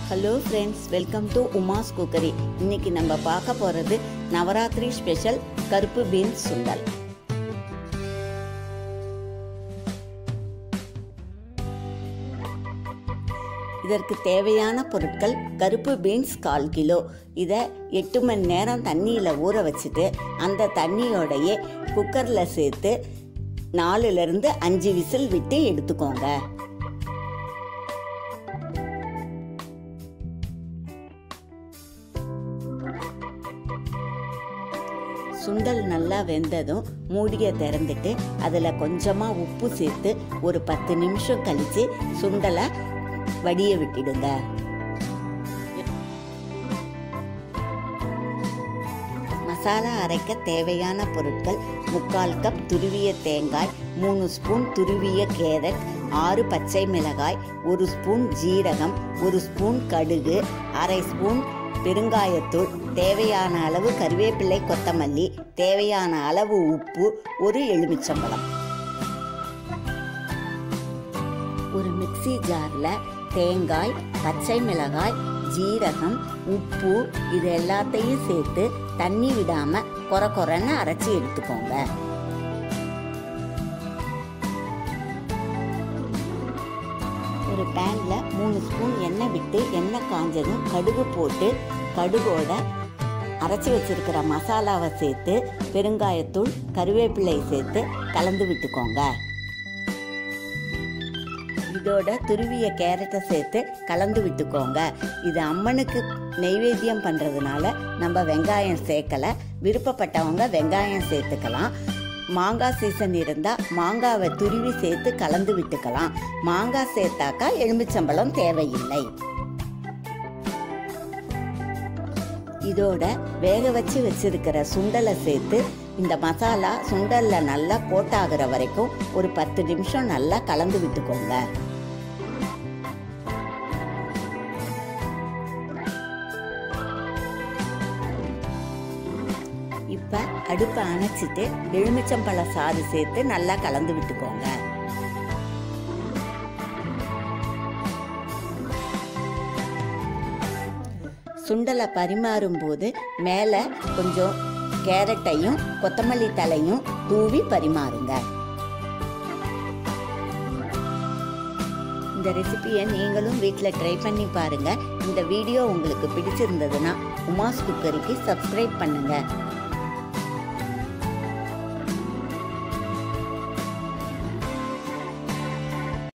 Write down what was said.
hello friends welcome to Uma's cookery இன்னைக்கு நம்ம பார்க்க போகிறது நவராத்திரி ஸ்பெஷல் கருப்பு பீன்ஸ் சுண்டல் இதற்கு தேவையான பொருட்கள் கருப்பு பீன்ஸ் கால் கிலோ இதை எட்டு மணி நேரம் தண்ணியில் ஊற வச்சுட்டு அந்த தண்ணியோடையே குக்கரில் சேர்த்து நாலுலேருந்து அஞ்சு விசில் விட்டு எடுத்துக்கோங்க சுண்டல் நல்லா வெந்ததும் மூடியை திறந்துட்டு அதில் கொஞ்சமாக உப்பு சேர்த்து ஒரு பத்து நிமிஷம் கழித்து சுண்டலை வடிய விட்டுடுங்க மசாலா அரைக்க தேவையான பொருட்கள் முக்கால் கப் துருவிய தேங்காய் மூணு ஸ்பூன் துருவிய கேரட் ஆறு பச்சை மிளகாய் ஒரு ஸ்பூன் ஜீரகம் ஒரு ஸ்பூன் கடுகு அரை ஸ்பூன் பெருங்காயத்தூள் தேவையான அளவு கருவேப்பிலை கொத்தமல்லி தேவையான அளவு உப்பு ஒரு எலுமிச்சம்பழம் ஒரு மிக்சி ஜாரில் தேங்காய் பச்சை மிளகாய் ஜீரகம் உப்பு இது எல்லாத்தையும் சேர்த்து தண்ணி விடாம கொர கொரன்னு அரைச்சி எடுத்துக்கோங்க ஒரு பேன்ல மூணு ஸ்பூன் எண்ணெய் விட்டு எண்ணெய் காஞ்சதும் கடுகு போட்டு கடுகோட அரைச்சி வச்சிருக்கிற மசாலாவை சேர்த்து பெருங்காயத்தூள் கருவேப்பிலை சேர்த்து கலந்து விட்டுக்கோங்க இதோட துருவிய கேரட்டை சேர்த்து கலந்து விட்டுக்கோங்க இது அம்மனுக்கு நெய்வேத்தியம் பண்ணுறதுனால நம்ம வெங்காயம் சேர்க்கலை விருப்பப்பட்டவங்க வெங்காயம் சேர்த்துக்கலாம் மாங்காய் சீசன் இருந்தால் மாங்காவை துருவி சேர்த்து கலந்து விட்டுக்கலாம் மாங்காய் சேர்த்தாக்கா எலுமிச்சம்பழம் தேவையில்லை இதோட வேக வச்சு வச்சிருக்கிற சுண்டலை சேர்த்து இந்த மசாலா சுண்டல்ல நல்லா கோட்டாகிற வரைக்கும் ஒரு பத்து நிமிஷம் நல்லா கலந்து விட்டுக்கோங்க இப்ப அடுப்பை அணைச்சிட்டு எலுமிச்சம்பழ சாறு சேர்த்து நல்லா கலந்து விட்டுக்கோங்க சுண்டலை பரிமாறும் போது மேலே கொஞ்சம் கேரட்டையும் கொத்தமல்லி தலையும் தூவி பரிமாறுங்க இந்த ரெசிபியை நீங்களும் வீட்டில் ட்ரை பண்ணி பாருங்க இந்த வீடியோ உங்களுக்கு பிடிச்சிருந்ததுன்னா உமாஸ் குக்கரிக்கு சப்ஸ்கிரைப் பண்ணுங்க